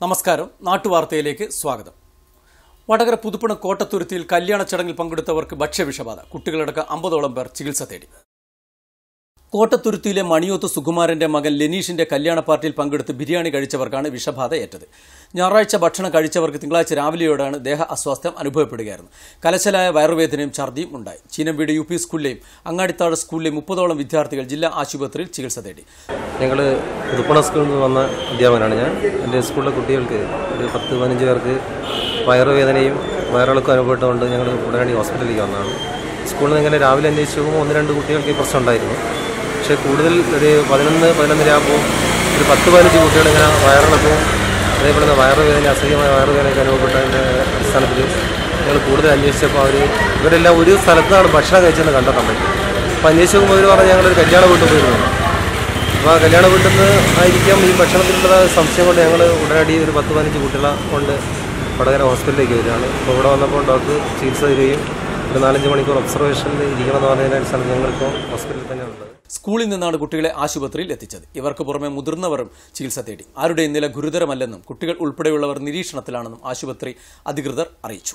നമസ്കാരം നാട്ടുവാർത്തയിലേക്ക് സ്വാഗതം വടകര പുതുപ്പണ കോട്ടത്തുരുത്തിയിൽ കല്യാണ ചടങ്ങിൽ പങ്കെടുത്തവർക്ക് ഭക്ഷ്യവിഷബാധ കുട്ടികളടക്കം അമ്പതോളം പേർ ചികിത്സ തേടി കോട്ടത്തുരുത്തിയിലെ മണിയോത്ത് സുകുമാരന്റെ മകൻ ലെനീഷിന്റെ കല്യാണ പാർട്ടിയിൽ പങ്കെടുത്ത് ബിരിയാണി കഴിച്ചവർക്കാണ് വിഷബാധ ഏറ്റത് ഞായറാഴ്ച ഭക്ഷണം കഴിച്ചവർക്ക് തിങ്കളാഴ്ച രാവിലെയോടാണ് ദേഹ അസ്വാസ്ഥ്യം അനുഭവപ്പെടുകയായിരുന്നു കലശലായ വയറുവേദനയും ഛർദിയും ഉണ്ടായി ചീനമ്പീട് യു പി സ്കൂളിലെയും അങ്ങാടിത്താഴ് സ്കൂളിലെയും മുപ്പതോളം വിദ്യാർത്ഥികൾ ജില്ലാ ആശുപത്രിയിൽ ചികിത്സ തേടി ഞങ്ങൾ പുതുപ്പണ സ്കൂളിൽ നിന്ന് വന്ന അധ്യാപകനാണ് ഞാൻ എൻ്റെ സ്കൂളിലെ കുട്ടികൾക്ക് ഒരു പത്ത് പതിനഞ്ച് പേർക്ക് വയറുവേദനയും വയറിളക്കം അനുഭവപ്പെട്ടുകൊണ്ട് ഞങ്ങൾ ഉടനടി ഹോസ്പിറ്റലിലേക്ക് വന്നതാണ് സ്കൂളിൽ നിന്ന് ഇങ്ങനെ രാവിലെ അന്വേഷിച്ച് പോകുമ്പോൾ ഒന്ന് രണ്ട് കുട്ടികൾക്ക് ഈ പ്രശ്നം ഉണ്ടായിരുന്നു പക്ഷേ കൂടുതൽ ഒരു പതിനൊന്ന് പതിനൊന്നര ആകുമ്പോൾ ഒരു പത്ത് പതിനഞ്ച് കുട്ടികൾ ഇങ്ങനെ വയറിളക്കവും അതേപോലെ തന്നെ വയറുവേദന അസഹ്യമായ വയറുവേദനയൊക്കെ അനുഭവപ്പെട്ടതിൻ്റെ അടിസ്ഥാനത്തിൽ ഞങ്ങൾ കൂടുതൽ അന്വേഷിച്ചപ്പോൾ അവർ ഇവരെല്ലാം ഒരു സ്ഥലത്താണ് ഭക്ഷണം കഴിച്ചതെന്ന് കണ്ടെത്താൻ പറ്റി അപ്പോൾ അന്വേഷിച്ച് നോക്കുമ്പോൾ അവർ പറഞ്ഞാൽ ഞങ്ങളൊരു കല്യാണ വീട്ടിൽ പോയിരുന്നു അപ്പോൾ ആ കല്യാണ വീട്ടിൽ നിന്ന് ആയിരിക്കാം ഈ ഭക്ഷണത്തിലുള്ള സംശയം കൊണ്ട് ഞങ്ങൾ ഉടനടി ഒരു പത്ത് പതിനഞ്ച് കുട്ടികളെ കൊണ്ട് വടകര ഹോസ്പിറ്റലിലേക്ക് വരികയാണ് അപ്പോൾ ഇവിടെ വന്നപ്പോൾ ഡോക്ടർ ചികിത്സ തരികയും ഒരു നാലഞ്ച് മണിക്കൂർ ഒബ്സർവേഷനിൽ ഇരിക്കണമെന്ന് പറഞ്ഞതിൻ്റെ അടിസ്ഥാനത്തിൽ ഞങ്ങളിപ്പോൾ ഹോസ്പിറ്റലിൽ തന്നെയാണ് ഉള്ളത് സ്കൂളിൽ നിന്നാണ് കുട്ടികളെ ആശുപത്രിയിൽ എത്തിച്ചത് ഇവർക്ക് പുറമെ മുതിർന്നവരും ചികിത്സ തേടി ആരുടെയും നില ഗുരുതരമല്ലെന്നും കുട്ടികൾ ഉൾപ്പെടെയുള്ളവർ നിരീക്ഷണത്തിലാണെന്നും ആശുപത്രി അധികൃതർ അറിയിച്ചു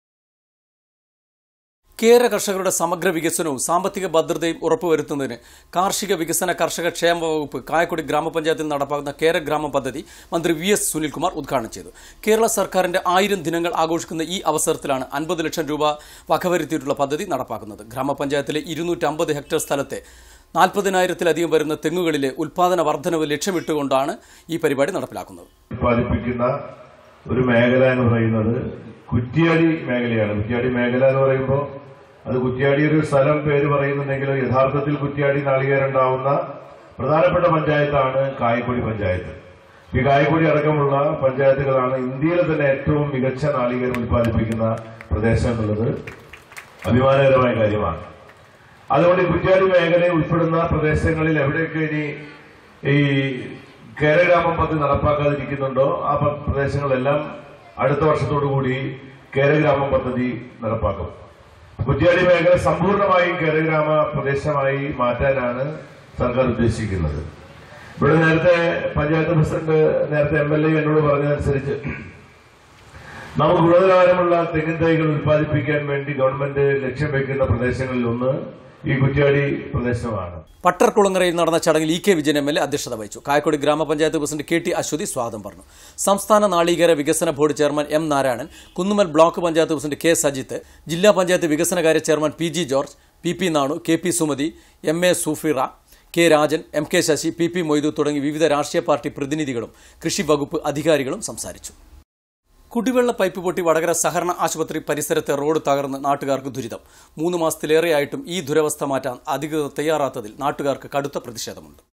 കേര കർഷകരുടെ സമഗ്ര വികസനവും സാമ്പത്തിക ഭദ്രതയും ഉറപ്പുവരുത്തുന്നതിന് കാർഷിക വികസന കർഷക ക്ഷേമ വകുപ്പ് കായക്കൊടി ഗ്രാമപഞ്ചായത്തിൽ നടപ്പാക്കുന്ന കേര ഗ്രാമ പദ്ധതി മന്ത്രി വി എസ് സുനിൽകുമാർ ഉദ്ഘാടനം ചെയ്തു കേരള സർക്കാരിന്റെ ആയിരം ദിനങ്ങൾ ആഘോഷിക്കുന്ന ഈ അവസരത്തിലാണ് അൻപത് ലക്ഷം രൂപ വകവരുത്തിയിട്ടുള്ള പദ്ധതി നടപ്പാക്കുന്നത് ഗ്രാമപഞ്ചായത്തിലെ ഇരുന്നൂറ്റമ്പത് ഹെക്ടർ സ്ഥലത്തെ നാൽപ്പതിനായിരത്തിലധികം വരുന്ന തെങ്ങുകളിലെ ഉൽപാദന വർധനവ് ലക്ഷ്യമിട്ടുകൊണ്ടാണ് ഈ പരിപാടി നടപ്പിലാക്കുന്നത് ഉത്പാദിപ്പിക്കുന്ന ഒരു മേഖല എന്ന് പറയുന്നത് കുറ്റിയാടി മേഖലയാണ് കുറ്റിയാടി മേഖല എന്ന് പറയുമ്പോൾ അത് കുറ്റിയാടി ഒരു സ്ഥലം പേര് പറയുന്നുണ്ടെങ്കിൽ യഥാർത്ഥത്തിൽ കുറ്റിയാടി നാളികേരം ഉണ്ടാവുന്ന പ്രധാനപ്പെട്ട പഞ്ചായത്താണ് കായക്കൊടി പഞ്ചായത്ത് ഈ കായക്കൊടി അടക്കമുള്ള പഞ്ചായത്തുകളാണ് ഇന്ത്യയിലെ തന്നെ ഏറ്റവും മികച്ച നാളികേരം ഉത്പാദിപ്പിക്കുന്ന പ്രദേശം എന്നുള്ളത് അഭിമാനകരമായ കാര്യമാണ് അതുകൊണ്ട് ഈ കുറ്റ്യാടി മേഖല ഉൾപ്പെടുന്ന പ്രദേശങ്ങളിൽ എവിടെയൊക്കെ ഇനി ഈ കേരഗ്രാമം പദ്ധതി നടപ്പാക്കാതിരിക്കുന്നുണ്ടോ ആ പ- പ്രദേശങ്ങളെല്ലാം അടുത്ത വർഷത്തോടു കൂടി കേരഗ്രാമം പദ്ധതി നടപ്പാക്കും കുറ്റ്യാടി മേഖല സമ്പൂർണ്ണമായും കേരഗ്രാമ പ്രദേശമായി മാറ്റാനാണ് സർക്കാർ ഉദ്ദേശിക്കുന്നത് ഇവിടെ നേരത്തെ പഞ്ചായത്ത് പ്രസിഡന്റ് നേരത്തെ എം എൽ എ എന്നോട് പറഞ്ഞതനുസരിച്ച് നമുക്ക് ഗുണനിലവാരമുള്ള തെങ്ങിൻ തൈകൾ ഉത്പാദിപ്പിക്കാൻ വേണ്ടി ഗവൺമെന്റ് ലക്ഷ്യം വെക്കുന്ന പ്രദേശങ്ങളിൽ ഒന്ന് ഈ കുറ്റ്യാടി പ്രദേശമാണ് പട്ടർകുളങ്ങരയിൽ നടന്ന ചടങ്ങിൽ E K Vijayan M L A അധ്യക്ഷത വഹിച്ചു കായക്കൊടി ഗ്രാമപഞ്ചായത്ത് പ്രസിഡന്റ് കെ ടി അശ്വതി സ്വാഗതം പറഞ്ഞു സംസ്ഥാന നാളികേര വികസന board chairman M Narayanan Kunnummal block panchayat president K Sajith ജില്ലാ പഞ്ചായത്ത് വികസനകാര്യ chairman P G George P P Nanu K P Sumathi M A Sufira K Rajan M K Sasi P P Moidu തുടങ്ങി വിവിധ രാഷ്ട്രീയ പാർട്ടി പ്രതിനിധികളും കൃഷി വകുപ്പ് അധികാരികളും സംസാരിച്ചു കുടിവെള്ള പൈപ്പ് പൊട്ടി വടകര സഹകരണ ആശുപത്രി പരിസരത്തെ റോഡ് തകർന്ന് നാട്ടുകാർക്ക് ദുരിതം മൂന്ന് മാസത്തിലേറെയായിട്ടും ഈ ദുരവസ്ഥ മാറ്റാൻ അധികൃതർ തയ്യാറാത്തതിൽ നാട്ടുകാർക്ക് കടുത്ത പ്രതിഷേധമുണ്ട്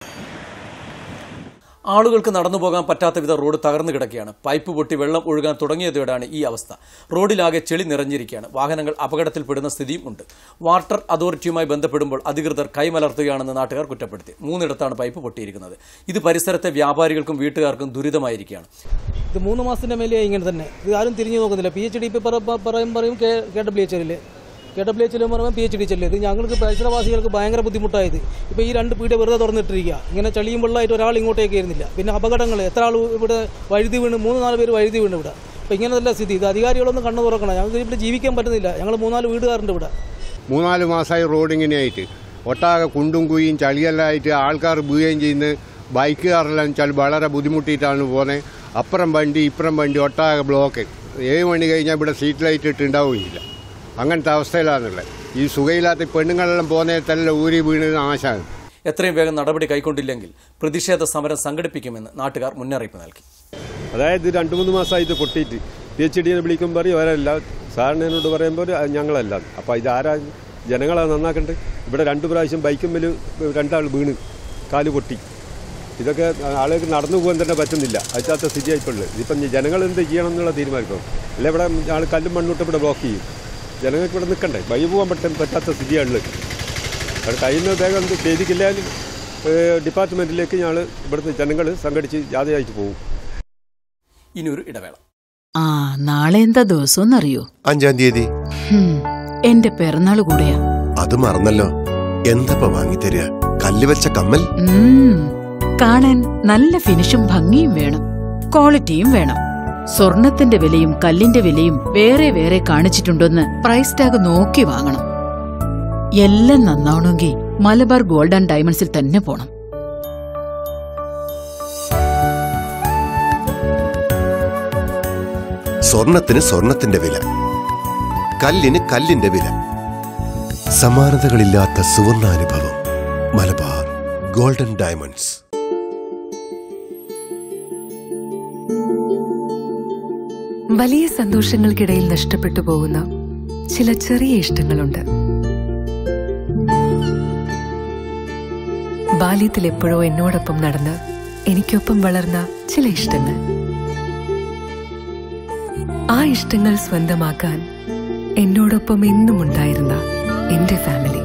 ആളുകൾക്ക് നടന്നു പോകാൻ പറ്റാത്ത വിധം റോഡ് തകർന്നു കിടക്കുകയാണ് പൈപ്പ് പൊട്ടി വെള്ളം ഒഴുകാൻ തുടങ്ങിയതോടെയാണ് ഈ അവസ്ഥ റോഡിലാകെ ചെളി നിറഞ്ഞിരിക്കുകയാണ് വാഹനങ്ങൾ അപകടത്തിൽപ്പെടുന്ന സ്ഥിതിയും ഉണ്ട് വാട്ടർ അതോറിറ്റിയുമായി ബന്ധപ്പെടുമ്പോൾ അധികൃതർ കൈമലർത്തുകയാണെന്ന് നാട്ടുകാർ കുറ്റപ്പെടുത്തി മൂന്നിടത്താണ് പൈപ്പ് പൊട്ടിയിരിക്കുന്നത് ഇത് പരിസരത്തെ വ്യാപാരികൾക്കും വീട്ടുകാർക്കും ദുരിതമായിരിക്കുകയാണ് ഇത് മൂന്ന് മാസത്തിന്റെ മേലെയായി ഇങ്ങനെ തന്നെ ഇത് ആരും തിരിഞ്ഞു നോക്കുന്നില്ല പി എച്ച് ഡി ഇപ്പം പറയും പറയും കെ കെ ഡബ്ല്യു എച്ച് എല്ലിൽ കെ ഡബ്ല്യു എച്ച് എല്ലും പറയുമ്പോൾ പി എച്ച് ഡി ചെല്ല് ഇത് ഞങ്ങൾക്ക് പരിസരവാസികൾക്ക് ഭയങ്കര ബുദ്ധിമുട്ടായത് ഇപ്പോൾ ഈ രണ്ട് പീടിക വെറുതെ തുറന്നിട്ടിരിക്കുക ഇങ്ങനെ ചളിയും വെള്ളമായിട്ട് ഒരാൾ ഇങ്ങോട്ടേക്ക് വരുന്നില്ല പിന്നെ അപകടങ്ങൾ എത്ര ആൾ ഇവിടെ വഴുതി വീണ് മൂന്ന് നാല് പേര് വഴുതി വീണ് ഇവിടെ അപ്പോൾ ഇങ്ങനത്തെ സ്ഥിതി ഇത് അധികാരികളൊന്നും കണ്ണു തുറക്കണം ഞങ്ങൾക്ക് ഇവിടെ ജീവിക്കാൻ പറ്റുന്നില്ല ഞങ്ങൾ മൂന്നാല് വീടുകാരുണ്ട് ഇവിടെ മൂന്നാല് മാസമായി റോഡ് ഇങ്ങനെയായിട്ട് ഒട്ടാകെ കുണ്ടും കുഴിയും ചളിയെല്ലാം ആയിട്ട് ആൾക്കാർ വീഴുകയും ചെയ്യുന്നു ബൈക്കുകാരെല്ലാം വെച്ചാൽ വളരെ ബുദ്ധിമുട്ടിയിട്ടാണ് പോകുന്നത് അപ്പുറം വണ്ടി ഇപ്പുറം വണ്ടി ഒട്ടാകെ ബ്ലോക്ക് ഏഴ് മണി കഴിഞ്ഞാൽ ഇവിടെ സീറ്റ് ലൈറ്റ് ഇട്ട് ഉണ്ടാവുകയില്ല അങ്ങനത്തെ അവസ്ഥയിലാണുള്ളത് ഈ സുഖയില്ലാത്ത ഈ പെണ്ണുങ്ങളെല്ലാം പോകുന്നതിൽ ഊരി വീണ് നാശമാണ് എത്രയും വേഗം നടപടി കൈക്കൊണ്ടില്ലെങ്കിൽ പ്രതിഷേധ സമരം സംഘടിപ്പിക്കുമെന്ന് നാട്ടുകാർ മുന്നറിയിപ്പ് നൽകി അതായത് രണ്ട് മൂന്ന് മാസമായി ഇത് പൊട്ടിയിട്ട് പി എച്ച് ഡിനെ വിളിക്കും പറയും അവരല്ല സാറിന് എന്നോട് പറയുമ്പോൾ അത് ഞങ്ങളല്ല അപ്പോൾ ഇത് ആരാ ജനങ്ങളെ നന്നാക്കണ്ടേ ഇവിടെ രണ്ട് പ്രാവശ്യം ബൈക്കും മേലും രണ്ടാൾ വീണ് കാല് പൊട്ടി ഇതൊക്കെ ആളുകൾക്ക് നടന്നു പോകാൻ തന്നെ പറ്റുന്നില്ല അച്ചാത്ത സ്ഥിതിയായിട്ടുള്ളത് ഇതിപ്പം ജനങ്ങൾ എന്ത് ചെയ്യണം എന്നുള്ള തീരുമാനിക്കണം അല്ല ഇവിടെ ആൾ കല്ലും മണ്ണൂട്ട് ഇവിടെ ബ്ലോക്ക് ചെയ്യും ജനങ്ങൾക്ക് ഇവിടെ നിൽക്കണ്ടേ വഴി പോകാൻ പറ്റാൻ പറ്റാത്ത സ്ഥിതിയാണുള്ളത് അവിടെ കഴിയുന്ന വേഗം എന്ത് ചെയ്തിട്ടില്ലാലും ഡിപ്പാർട്ട്മെൻറ്റിലേക്ക് ഞങ്ങൾ ഇവിടുത്തെ ജനങ്ങൾ സംഘടിച്ച് ജാഥയായിട്ട് പോകും ഇനിയൊരു ഇടവേള ആ നാളെ എന്താ ദിവസമെന്നറിയോ അഞ്ചാം തീയതി ഹും, എന്റെ പിറന്നാള് കൂടെയാ അത് മറന്നല്ലോ എന്തപ്പ വാങ്ങിത്തരിക കല്ല് വെച്ച കമ്മൽ ഉം, കാണാൻ നല്ല ഫിനിഷും ഭംഗിയും വേണം ക്വാളിറ്റിയും വേണം സ്വർണത്തിന്റെ വിലയും കല്ലിന്റെ വിലയും വേറെ വേറെ കാണിച്ചിട്ടുണ്ടോന്ന് പ്രൈസ് ടാഗ് നോക്കി വാങ്ങണം എല്ലാം നന്നാവണമെങ്കിൽ മലബാർ ഗോൾഡ് ആൻഡ് ഡയമണ്ട്സിൽ തന്നെ പോണം സ്വർണത്തിന് സ്വർണത്തിന്റെ വില കല്ലിന് കല്ലിന്റെ വില സമാനതകളില്ലാത്ത സുവർണാനുഭവം മലബാർ ഗോൾഡൻ ഡയമണ്ട്സ് വലിയ സന്തോഷങ്ങൾക്കിടയിൽ നഷ്ടപ്പെട്ടു പോകുന്ന ചില ചെറിയ ഇഷ്ടങ്ങളുണ്ട് ബാല്യത്തിൽ എപ്പോഴോ എന്നോടൊപ്പം നടന്ന് എനിക്കൊപ്പം വളർന്ന ചില ഇഷ്ടങ്ങൾ ആ ഇഷ്ടങ്ങൾ സ്വന്തമാക്കാൻ എന്നോടൊപ്പം എന്നും ഉണ്ടായിരുന്ന എന്റെ ഫാമിലി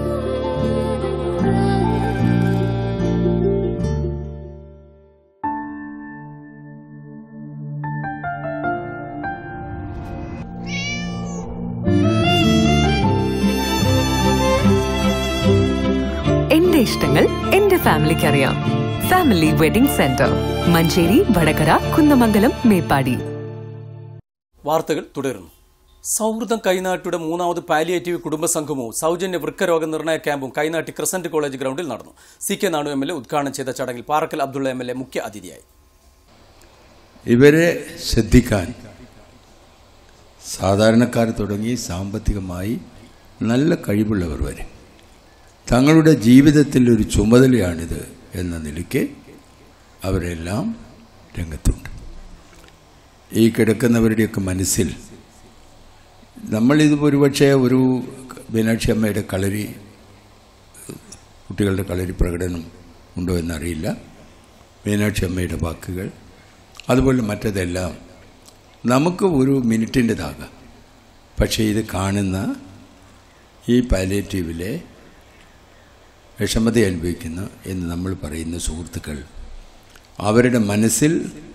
എന്റെ ഇഷ്ടങ്ങൾ എന്റെ ഫാമിലിക്ക് അറിയാം family wedding centre Manjeri Vadakara Kunnamangalam Meppadi വാർത്തകൾ തുടരുന്നു സൗഹൃദം കൈനാട്ടിയുടെ മൂന്നാമത് പാലിയേറ്റീവ് കുടുംബ സംഗമവും സൗജന്യ വൃക്കരോഗ നിർണയ ക്യാമ്പും കൈനാട്ടി ക്രസന്റ് കോളേജ് ഗ്രൗണ്ടിൽ നടന്നു C K Nanu M L A ഉദ്ഘാടനം ചെയ്ത ചടങ്ങിൽ Parakkal Abdulla M L A മുഖ്യ അതിഥിയായി ഇവരെ ശ്രദ്ധിക്കാൻ സാധാരണക്കാർ തുടങ്ങി സാമ്പത്തികമായി നല്ല കഴിവുള്ളവർ വരെ തങ്ങളുടെ ജീവിതത്തിൽ ഒരു ചുമതലയാണിത് എന്ന നിലയ്ക്ക് അവരെല്ലാം രംഗത്തുണ്ട് ഈ കിടക്കുന്നവരുടെയൊക്കെ മനസ്സിൽ നമ്മളിത് ഒരുപക്ഷെ ഒരു മീനാക്ഷി അമ്മയുടെ കളരി കുട്ടികളുടെ കളരി പ്രകടനം ഉണ്ടോ എന്നറിയില്ല മീനാക്ഷി അമ്മയുടെ വാക്കുകൾ അതുപോലെ മറ്റതെല്ലാം നമുക്ക് ഒരു മിനിറ്റിൻ്റെതാകാം പക്ഷേ ഇത് കാണുന്ന ഈ പാലേറ്റീവിലെ വിഷമത അനുഭവിക്കുന്ന എന്ന് നമ്മൾ പറയുന്ന സുഹൃത്തുക്കൾ അവരുടെ മനസ്സിൽ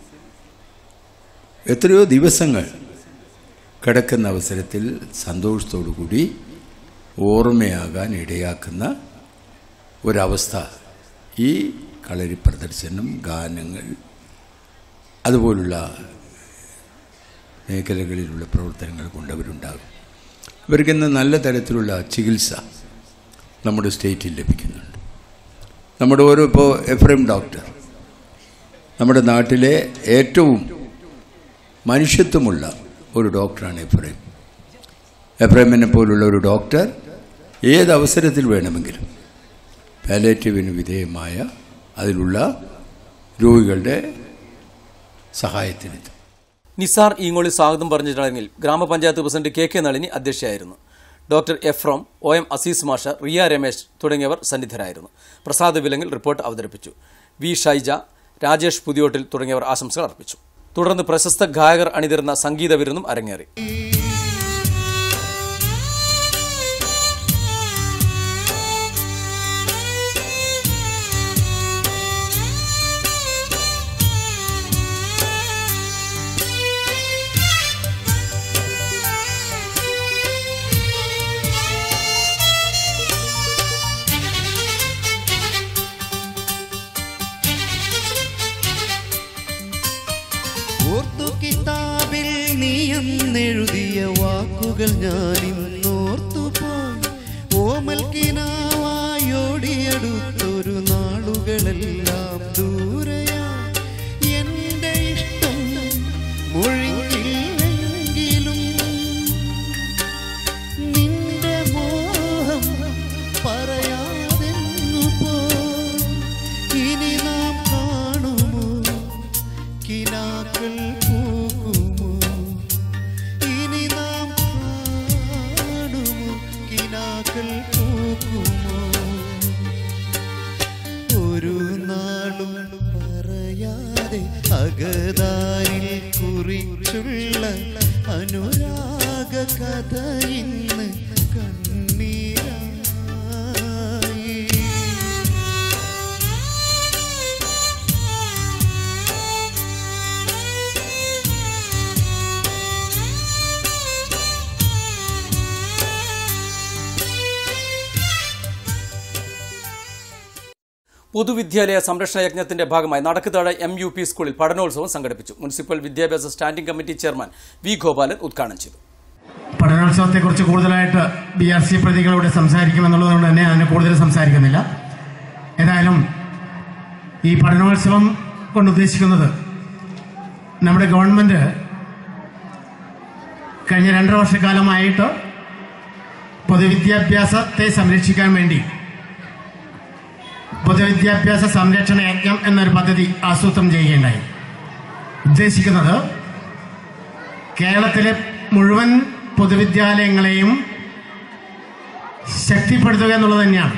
എത്രയോ ദിവസങ്ങൾ കിടക്കുന്ന അവസരത്തിൽ സന്തോഷത്തോടു കൂടി ഓർമ്മയാകാൻ ഇടയാക്കുന്ന ഒരവസ്ഥ ഈ കളരി പ്രദർശനം ഗാനങ്ങൾ അതുപോലുള്ള മേഖലകളിലുള്ള പ്രവർത്തനങ്ങൾ കൊണ്ടവരുണ്ടാകും ഇവർക്കിന്ന് നല്ല തരത്തിലുള്ള ചികിത്സ നമ്മുടെ സ്റ്റേറ്റിൽ ലഭിക്കുന്നുണ്ട് നമ്മുടെ ഓരോ ഇപ്പോൾ എഫ്രൈം ഡോക്ടർ നമ്മുടെ നാട്ടിലെ ഏറ്റവും മനുഷ്യത്വമുള്ള ഒരു ഡോക്ടറാണ് എഫ്രൈം എഫ്രൈമിനെ പോലുള്ള ഒരു ഡോക്ടർ ഏത് അവസരത്തിൽ വേണമെങ്കിലും പാലേറ്റീവിന് വിധേയമായ അതിലുള്ള രോഗികളുടെ സഹായത്തിനെത്തും നിസാർ ഈങ്ങോളി സ്വാഗതം പറഞ്ഞ ചടങ്ങിൽ grama panchayat president K K Nalini അധ്യക്ഷയായിരുന്നു doctor Ephrem O M Azeez മാഷ റിയ രമേശ് തുടങ്ങിയവർ സന്നിധരായിരുന്നു പ്രസാദ് വിലങ്ങിൽ റിപ്പോർട്ട് അവതരിപ്പിച്ചു വി ഷൈജ രാജേഷ് പുതിയോട്ടിൽ തുടങ്ങിയവർ ആശംസകൾ അർപ്പിച്ചു തുടർന്ന് പ്രശസ്ത ഗായകർ അണിനിരുന്ന സംഗീത വിരുന്നും അരങ്ങേറി ഓർത്തു കിതാബിൽ നീയെന്നെഴുതിയ വാക്കുകൾ ഞാൻ ഇന്നോർത്തു പോയി ഓമൽ കിനാവായോടിയടുത്തൊരു നാളുകളെല്ലാം ദൂരയാ എന്റെ ഇഷ്ടം മൊഴിഞ്ഞില്ലെങ്കിലും നിന്റെ മോഹം പറയാതെങ്ങു പോ ഇനി നാം കാണുമോ കിനാക്കൾ പൂക്കുമോ ഇനി നാം കാണുമോ കിനാക്കൾ പൂക്കുമോ ഒരു നാളും പറയാതെ അകതാരിൽ കുറിച്ചുള്ള അനുരാഗ കഥ ഇന്ന് കണ്ണീരായി പൊതുവിദ്യാലയ സംരക്ഷണ യജ്ഞത്തിന്റെ ഭാഗമായി നടക്കുതാഴ എം യു പി സ്കൂളിൽ പഠനോത്സവം സംഘടിപ്പിച്ചു മുനിസിപ്പൽ വിദ്യാഭ്യാസ standing committee chairman V Gopalan ഉദ്ഘാടനം ചെയ്തു പഠനോത്സവത്തെക്കുറിച്ച് കൂടുതലായിട്ട് ബി ആർ സി പ്രതികളോട് സംസാരിക്കുമെന്നുള്ളതുകൊണ്ട് തന്നെ അതിന് കൂടുതൽ സംസാരിക്കുന്നില്ല ഏതായാലും ഈ പഠനോത്സവം കൊണ്ട് ഉദ്ദേശിക്കുന്നത് നമ്മുടെ ഗവൺമെന്റ് കഴിഞ്ഞ രണ്ടര വർഷക്കാലമായിട്ട് പൊതുവിദ്യാഭ്യാസത്തെ സംരക്ഷിക്കാൻ വേണ്ടി പൊതുവിദ്യാഭ്യാസ സംരക്ഷണ യജ്ഞം എന്നൊരു പദ്ധതി ആസൂത്രണം ചെയ്യുകയുണ്ടായി ഉദ്ദേശിക്കുന്നത് കേരളത്തിലെ മുഴുവൻ പൊതുവിദ്യാലയങ്ങളെയും ശക്തിപ്പെടുത്തുക എന്നുള്ളത് തന്നെയാണ്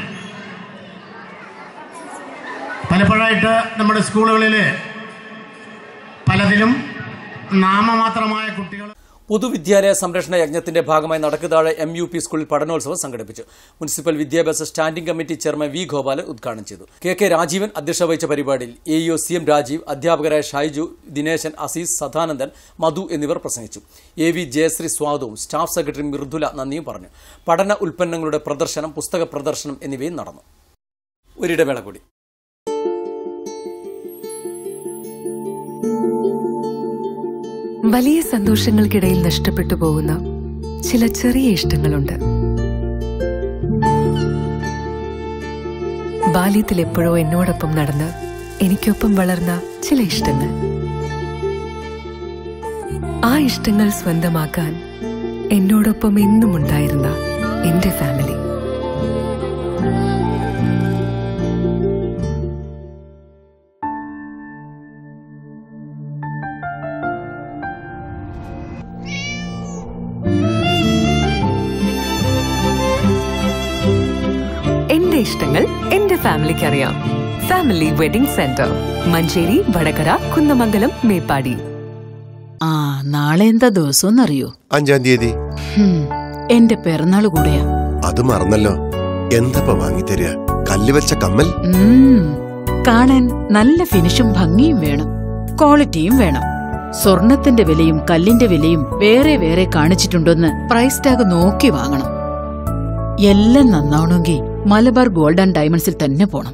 പലപ്പോഴായിട്ട് നമ്മുടെ സ്കൂളുകളിൽ പലതിലും നാമമാത്രമായ കുട്ടികൾ പൊതുവിദ്യാലയ സംരക്ഷണ യജ്ഞത്തിന്റെ ഭാഗമായി നടക്കുതാഴെ എം യു പി സ്കൂളിൽ പഠനോത്സവം സംഘടിപ്പിച്ചു മുനിസിപ്പൽ വിദ്യാഭ്യാസ standing committee chairman V Gopalan ഉദ്ഘാടനം ചെയ്തു കെ കെ രാജീവൻ അധ്യക്ഷത വഹിച്ച പരിപാടിയിൽ A EO C M Rajeev അധ്യാപകരായ ഷൈജു ദിനേശൻ അസീസ് സദാനന്ദൻ മധു എന്നിവർ പ്രസംഗിച്ചു എ വി ജയശ്രീ സ്വാഗതവും സ്റ്റാഫ് സെക്രട്ടറി മൃദുല നന്ദിയും പറഞ്ഞു പഠന ഉൽപ്പന്നങ്ങളുടെ പ്രദർശനം പുസ്തക പ്രദർശനം എന്നിവയും നടന്നു ഒരിടവേള കൂടി വലിയ സന്തോഷങ്ങൾക്കിടയിൽ നഷ്ടപ്പെട്ടു പോകുന്ന ചില ചെറിയ ഇഷ്ടങ്ങളുണ്ട് ബാല്യത്തിൽ എപ്പോഴോ എന്നോടൊപ്പം നടന്ന് എനിക്കൊപ്പം വളർന്ന ചില ഇഷ്ടങ്ങൾ ആ ഇഷ്ടങ്ങൾ സ്വന്തമാക്കാൻ എന്നോടൊപ്പം എന്നും ഉണ്ടായിരുന്ന എന്റെ ഫാമിലി എന്റെ ഇഷ്ടങ്ങൾ എന്റെ ഫാമിലിക്ക് അറിയാം family wedding centre Manjeri Vadakara Kunnamangalam Meppadi ആ നാളെ എന്താ ദിവസമെന്നറിയോ അഞ്ചാം തീയതി ഹും, എന്റെ പിറന്നാൾ കൂടെയാ അത് മറന്നല്ലോ എന്തപ്പ വാങ്ങിത്തരിക കല്ല് വെച്ച കമ്മൽ ഉം, കാണാൻ നല്ല ഫിനിഷും ഭംഗിയും വേണം ക്വാളിറ്റിയും വേണം സ്വർണത്തിന്റെ വിലയും കല്ലിന്റെ വിലയും വേറെ വേറെ കാണിച്ചിട്ടുണ്ടോന്ന് പ്രൈസ് ടാഗ് നോക്കി വാങ്ങണം എല്ലാം നന്നാവണമെങ്കിൽ മലബാർ ഗോൾഡ് ആൻഡ് ഡയമണ്ട്സിൽ തന്നെ പോണം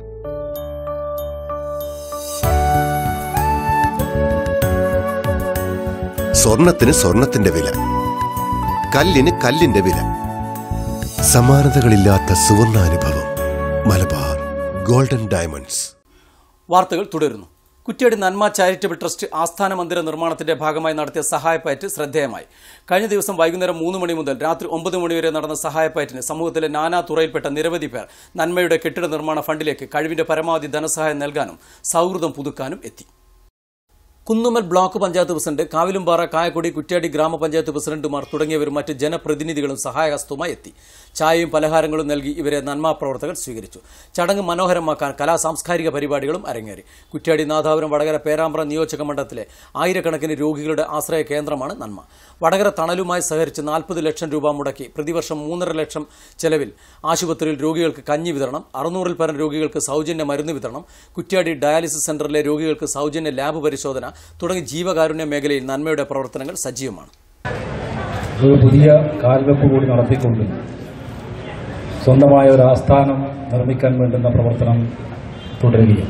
സ്വർണത്തിന് സ്വർണത്തിന്റെ വില കല്ലിന് കല്ലിന്റെ വില സമാനതകളില്ലാത്ത സുവർണാനുഭവം മലബാർ ഗോൾഡൻ ഡയമണ്ട്സ് വാർത്തകൾ തുടരുന്നു കുറ്റ്യാടി നന്മ ചാരിറ്റബിൾ ട്രസ്റ്റ് ആസ്ഥാന മന്ദിര നിർമ്മാണത്തിന്റെ ഭാഗമായി നടത്തിയ സഹായപ്പയറ്റ് ശ്രദ്ധേയമായി കഴിഞ്ഞ ദിവസം വൈകുന്നേരം മൂന്ന് മണി മുതൽ രാത്രി ഒമ്പത് മണി വരെ നടന്ന സഹായപ്പയറ്റിന് സമൂഹത്തിലെ നാനാ തുറയിൽപ്പെട്ട നിരവധി പേർ നന്മയുടെ കെട്ടിട നിർമ്മാണ ഫണ്ടിലേക്ക് കഴിവിന്റെ പരമാവധി ധനസഹായം നൽകാനും സൗഹൃദം പുതുക്കാനും എത്തി കുന്നുമ്മൽ ബ്ലോക്ക് പഞ്ചായത്ത് പ്രസിഡന്റ് കാവിലുംപാറ കായക്കൊടി കുറ്റ്യാടി ഗ്രാമപഞ്ചായത്ത് പ്രസിഡന്റുമാർ തുടങ്ങിയവരും മറ്റ് ജനപ്രതിനിധികളും സഹായഹസ്തവുമായി എത്തി ചായയും പലഹാരങ്ങളും നൽകി ഇവരെ നന്മാ പ്രവർത്തകർ സ്വീകരിച്ചു ചടങ്ങ് മനോഹരമാക്കാൻ കലാ സാംസ്കാരിക പരിപാടികളും അരങ്ങേറി കുറ്റ്യാടി നാദാപുരം വടകര പേരാമ്പ്ര നിയോജക മണ്ഡലത്തിലെ ആയിരക്കണക്കിന് രോഗികളുടെ ആശ്രയ കേന്ദ്രമാണ് നന്മ വടകര തണലുമായി സഹകരിച്ച് നാൽപ്പത് ലക്ഷം രൂപ മുടക്കി പ്രതിവർഷം മൂന്നര ലക്ഷം ചെലവിൽ ആശുപത്രിയിൽ രോഗികൾക്ക് കഞ്ഞി വിതരണം അറുന്നൂറിൽ പരം രോഗികൾക്ക് സൗജന്യ മരുന്ന് വിതരണം കുറ്റ്യാടി ഡയാലിസിസ് സെന്ററിലെ രോഗികൾക്ക് സൗജന്യ ലാബ് പരിശോധന തുടങ്ങി ജീവകാരുണ്യ മേഖലയിൽ നന്മയുടെ പ്രവർത്തനങ്ങൾ സജീവമാണ് ഒരു പുതിയ കാൽവെപ്പ് കൂടി നടത്തിക്കൊണ്ട് സ്വന്തമായ ഒരു ആസ്ഥാനം നിർമ്മിക്കാൻ വേണ്ടുന്ന പ്രവർത്തനം തുടരുകയും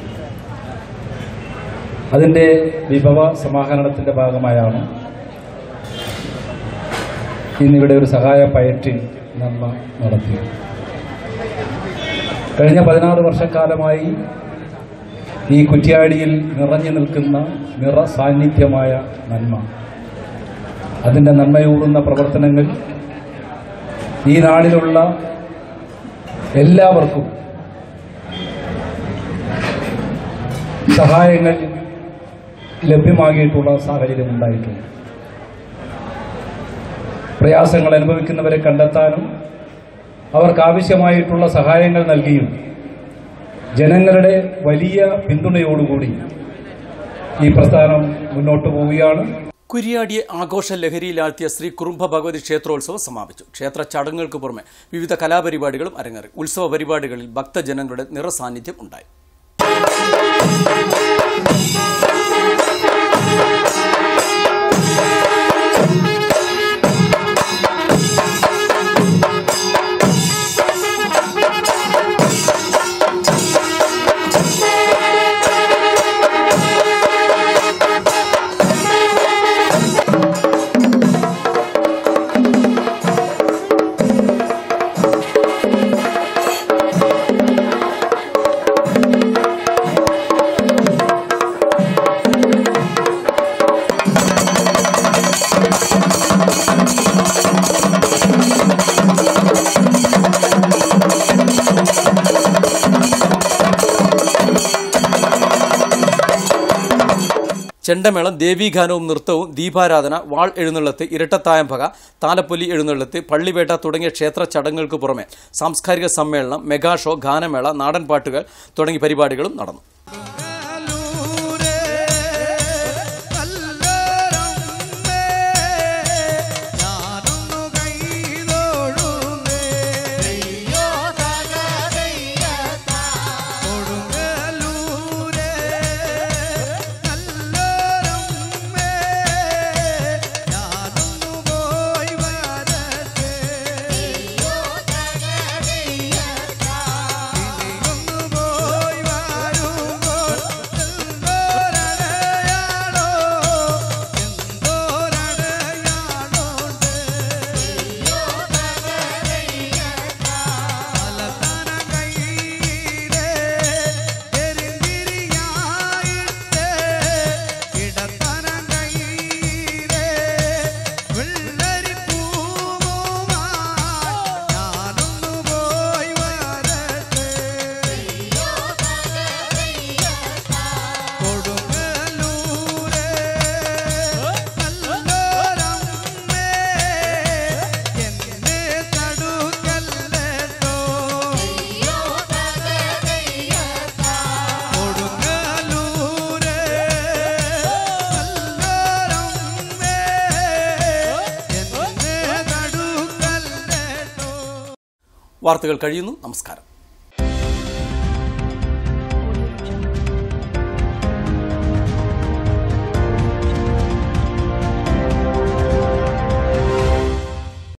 അതിൻ്റെ വിഭവ സമാഹരണത്തിൻ്റെ ഭാഗമായാണ് ഇന്നിവിടെ ഒരു സഹായ പയറ്റ് നമ്മ നടത്തിയത് കഴിഞ്ഞ പതിനാറ് വർഷക്കാലമായി ഈ കുറ്റ്യാടിയിൽ നിറഞ്ഞു നിൽക്കുന്ന നിറ സാന്നിധ്യമായ നന്മ അതിൻ്റെ നന്മയൂറുന്ന പ്രവർത്തനങ്ങൾ ഈ നാടിലുള്ള എല്ലാവർക്കും സഹായങ്ങൾ ലഭ്യമാകിയിട്ടുള്ള സാഹചര്യം ഉണ്ടായിട്ടുണ്ട് പ്രയാസങ്ങൾ അനുഭവിക്കുന്നവരെ കണ്ടെത്താനും അവർക്ക് ആവശ്യമായിട്ടുള്ള സഹായങ്ങൾ നൽകിയും ജനങ്ങളുടെ വലിയ പിന്തുണയോടുകൂടി ഈ പ്രസ്ഥാനം മുന്നോട്ട് പോവുകയാണ് കുരിയാടിയെ ആഘോഷ ലഹരിയിലാഴ്ത്തിയ ശ്രീ കുറുംബ ഭഗവതി ക്ഷേത്രോത്സവം സമാപിച്ചു ക്ഷേത്ര ചടങ്ങുകൾക്ക് പുറമെ വിവിധ കലാപരിപാടികളും അരങ്ങേറി ഉത്സവ പരിപാടികളിൽ ഭക്തജനങ്ങളുടെ നിറസാന്നിധ്യം ഉണ്ടായി ചെണ്ടമേളം ദേവീഗാനവും നൃത്തവും ദീപാരാധന വാൾ എഴുന്നള്ളത്ത് ഇരട്ടത്തായംപക താലപ്പൊലി എഴുന്നള്ളത്ത് പള്ളിവേട്ട തുടങ്ങിയ ക്ഷേത്ര ചടങ്ങുകൾക്ക് പുറമെ സാംസ്കാരിക സമ്മേളനം മെഗാ ഷോ ഗാനമേള നാടൻ പാട്ടുകൾ തുടങ്ങിയ പരിപാടികളും നടന്നു വാർത്തകൾ കഴിയുന്നു നമസ്കാരം